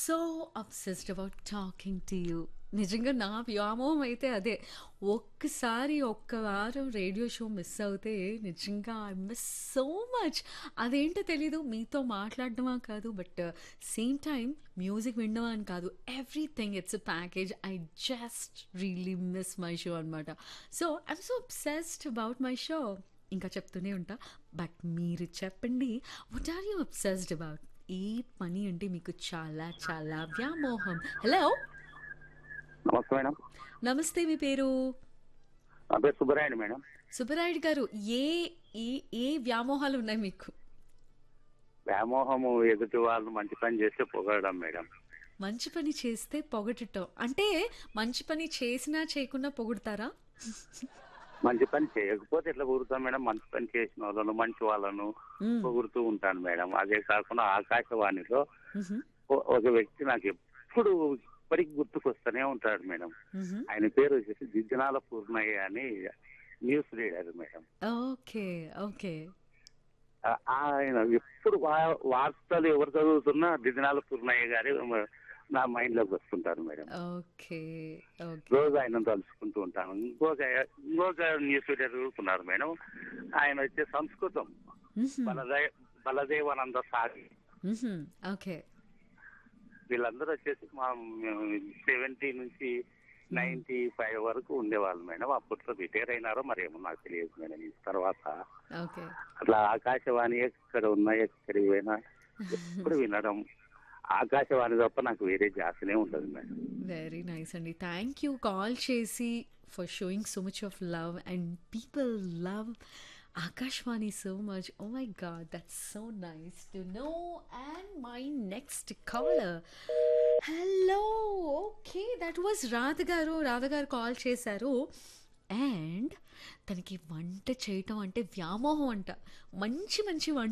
So obsessed about talking to you నిజంగా నా వ్యామోహం అయితే అదే ఒక్కసారి ఒక్క వారం రేడియో షో మిస్ అవుతే నిజంగా ఐ మిస్ సో మచ్ అదేంటో తెలీదు మీతో మాట్లాడడమా కాదు బట్ సేమ్ టైం మ్యూజిక్ వినడమా అని కాదు everything it's a package I just really miss my show అనమాట so I'm so obsessed about my show ఇంకా చెప్తూనే ఉంటా బట్ మీరు చెప్పండి what are you obsessed about ఏ పని అంటే మీకు చాలా చాలా వ్యామోహం హలో నమస్తే మేడం నమస్తే మీ పేరు నా పేరు సుబ్బరాయుడు మేడం సుబ్బరాయుడు గారు ఏ ఏ ఏ వ్యామోహాలు ఉన్నాయి మీకు వ్యామోహము ఎదుటి వాళ్ళు మంచి పని చేస్తే పొగడడం మేడం మంచి పని చేస్తే పొగటం అంటే మంచి పని చేసినా చేయకుండా పొగుడతారా మంచి పని చేయకపోతే ఎట్లా పొగుడుతాం మేడం మంచి పని చేసిన వాళ్ళను మంచి వాళ్ళను మ్మ్. పొగుడుతూ ఉంటాను మేడం అదే కాకుండా ఆకాశవాణిలో మ్హూ. ఓ- ఒక వ్యక్తి నాకు ఎప్పుడు ఇప్పటికి గుర్తుకొస్తూనే ఉంటాడు మేడం మ్హూ. ఆయన పేరు వచ్చేసి దిద్దనాల పూర్ణయ్య అని news reader madam okay okay ఆ- ఆయన ఎప్పుడు వా- వార్తలు ఎవరు చదువుతున్నా దిద్దనాల పూర్ణయ్య గారి నా మైండ్ లోకి వస్తుంటారు మేడం ఓకే ఓకే రోజు ఆయన తలుచుకుంటూ ఉంటాను ఇంకొక ఇంకొక న్యూస్ రీడర్ చదువుతున్నారు మేడం ఆయన వచ్చే సంస్కృతం మ్హూ. బలదే బలదేవానంద సాగి మ్హూ. ఓకే వీళ్ళందరూ వచ్చేసి మా సెవెంటీ నుంచి నైన్టీ ఫైవ్ వరకు ఉండేవాళ్ళు మేడం అప్పట్లో రిటైర్ అయినారో మరి ఏమో నాకు తెలియదు మేడం ఈ తర్వాత ఓకే అట్లా ఆకాశవాణి ఎక్కడ ఉన్నా ఎక్కడికి పోయినా ఎప్పుడు వినడం ఆకాశవాణి తప్ప నాకు వేరే జాసనే ఉంటుంది మేడం వెరీ నైస్ అండి థ్యాంక్ యూ కాల్ చేసి for showing so much of love and people love Akashvani so much oh my god that's so nice to know and my next caller hello okay that was Radha garu Radha గారు call చేశారు and తనకి వంట చేయటం అంటే వ్యామోహం అంట మంచి మంచి వంట